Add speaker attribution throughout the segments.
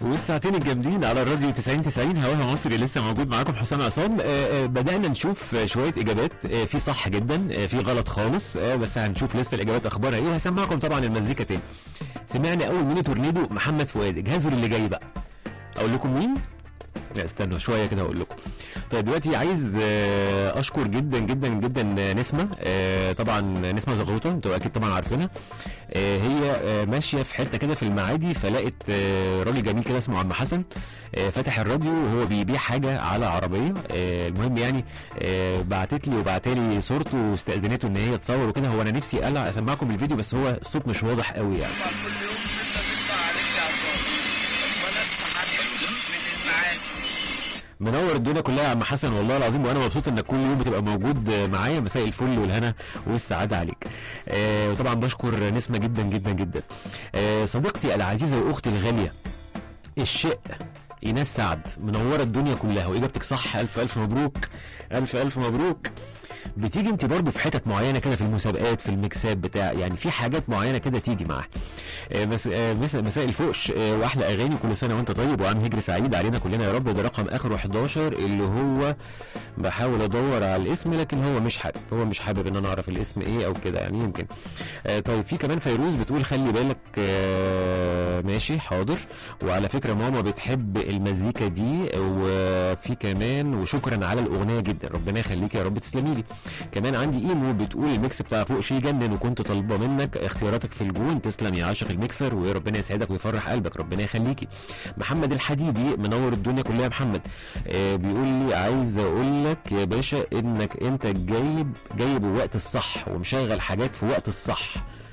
Speaker 1: والساعتين الجامدين على الراديو 90 90 هواها مصري لسه موجود معاكم حسام عصام آه، آه، بدأنا نشوف آه، شوية إجابات آه، في صح جدا آه، في غلط خالص آه، بس هنشوف لسه الإجابات أخبارها إيه وهسمعكم طبعا المزيكا تاني سمعنا أول ميني تورنيدو محمد فؤاد جهزوا اللي جاي بقى أقول لكم مين؟ لا استنوا شويه كده هقول لكم طيب دلوقتي عايز آه، اشكر جدا جدا جدا آه، نسمه آه، طبعا نسمه زغروطه انتوا اكيد طبعا عارفينها آه، هي آه، ماشيه في حته كده في المعادي فلقت آه، راجل جميل كده اسمه عم حسن آه، فاتح الراديو وهو بيبيع حاجه على عربيه آه، المهم يعني آه، بعتت لي وبعتلي صورته واستاذنته ان هي تصور وكده هو انا نفسي أقلع اسمعكم الفيديو بس هو الصوت مش واضح قوي يعني
Speaker 2: طبعا كل يوم لسه بيطلع عليك يا عصام وانا اسمع حبيبي من المعادي
Speaker 1: منور الدنيا كلها يا عم حسن والله العظيم وانا مبسوط انك كل يوم بتبقى موجود معايا مساء الفل والهنا والسعاده عليك. آه وطبعا بشكر نسمه جدا جدا جدا. آه صديقتي العزيزه واختي الغاليه الشق ايناس سعد منوره الدنيا كلها واجابتك صح الف الف مبروك الف الف مبروك. بتيجي انت برضو في حتت معينه كده في المسابقات في الميكسات بتاع يعني في حاجات معينه كده تيجي معاها آه، مس... آه، مس... مساء الفوقش آه، واحلى اغاني كل سنه وانت طيب وعام هجري سعيد علينا كلنا يا رب ده رقم اخره 11 اللي هو بحاول ادور على الاسم لكن هو مش حابب هو مش حابب ان انا اعرف الاسم ايه او كده يعني يمكن آه طيب في كمان فيروز بتقول خلي بالك آه ماشي حاضر وعلى فكره ماما بتحب المزيكا دي وفي كمان وشكرا على الاغنيه جدا ربنا يخليك يا رب تسلمي لي كمان عندي ايمو بتقول الميكس بتاع فوق شي يجنن وكنت طالبه منك اختياراتك في الجون تسلم يا عاشق الميكسر وربنا يسعدك ويفرح قلبك ربنا يخليكي محمد الحديدي منور الدنيا كلها يا محمد آه بيقول لي عايز اقول لك يا باشا انك انت جايب جايب الوقت الصح ومشغل حاجات في وقت الصح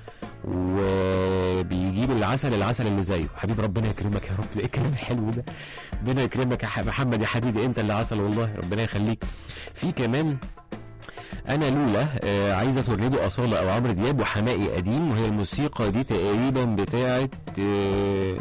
Speaker 1: وبيجيب العسل العسل اللي زيه حبيب ربنا يكرمك يا رب ده ايه الكلام الحلو ده ربنا يكرمك يا ح- محمد يا حديدي انت اللي عسل والله ربنا يخليك في كمان انا لولا آه عايزه تورنيدو اصاله او عمرو دياب وحمائي قديم وهي الموسيقى دي تقريبا بتاعت آه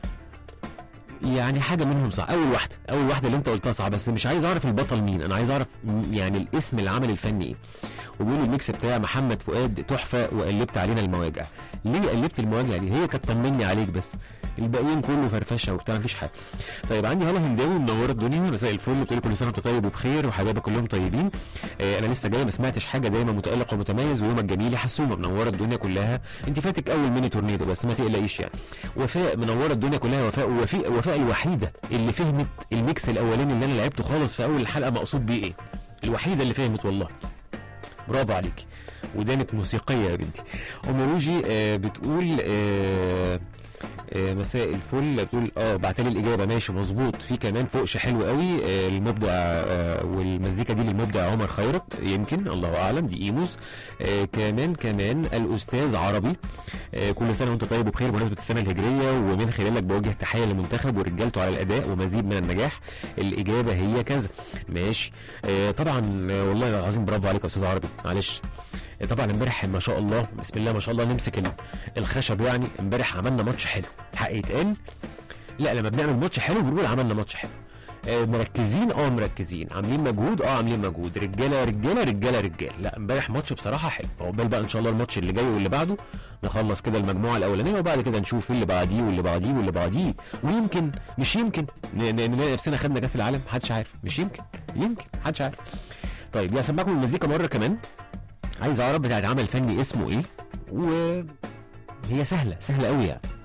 Speaker 1: يعني حاجه منهم صح اول واحده اول واحده اللي انت قلتها صح بس مش عايز اعرف البطل مين انا عايز اعرف م- يعني الاسم العمل الفني ايه وبيقول الميكس بتاع محمد فؤاد تحفه وقلبت علينا المواجع ليه قلبت المواجع دي هي كانت طمني عليك بس الباقيين كله فرفشه وبتاع مفيش حاجه طيب عندي هلا هنداوي منوره الدنيا مساء الفل بتقول كل سنه وانت طيب وبخير وحبايبك كلهم طيبين آه انا لسه جاي ما سمعتش حاجه دايما متالق ومتميز ويومك جميل يا حسومه منوره الدنيا كلها انت فاتك اول ميني تورنيدو بس ما تقلقيش يعني وفاء منوره الدنيا كلها وفاء وفاء وفاء الوحيده اللي فهمت الميكس الاولاني اللي انا لعبته خالص في اول الحلقه مقصود بيه ايه الوحيده اللي فهمت والله برافو عليك ودانك موسيقيه يا بنتي ام روجي آه بتقول آه آه، مساء الفل بتقول اه بعتلي الاجابه ماشي مظبوط في كمان فوقش حلو قوي آه، المبدع آه، والمزيكا دي للمبدع عمر خيرت يمكن الله اعلم دي ايموس آه، كمان كمان الاستاذ عربي آه، كل سنه وانت طيب وبخير بمناسبه السنه الهجريه ومن خلالك بوجه تحيه للمنتخب ورجالته على الاداء ومزيد من النجاح الاجابه هي كذا ماشي آه، طبعا آه، والله العظيم برافو عليك يا استاذ عربي معلش آه، طبعا امبارح ما شاء الله بسم الله ما شاء الله نمسك ال- الخشب يعني امبارح عملنا ماتش حلو الحق يتقال لا لما بنعمل ماتش حلو بنقول عملنا ماتش حلو آه، مركزين اه مركزين عاملين مجهود اه عاملين مجهود رجاله رجاله رجاله رجاله لا امبارح ماتش بصراحه حلو عقبال بقى ان شاء الله الماتش اللي جاي واللي بعده نخلص كده المجموعه الاولانيه وبعد كده نشوف اللي بعديه واللي بعديه واللي بعديه ويمكن مش يمكن ن- ن- نلاقي نفسنا خدنا كاس العالم محدش عارف مش يمكن يمكن محدش عارف طيب يا سمعكم المزيكا مره كمان عايز اعرف بتاعت عمل فني اسمه ايه وهي سهله سهله قوي يعني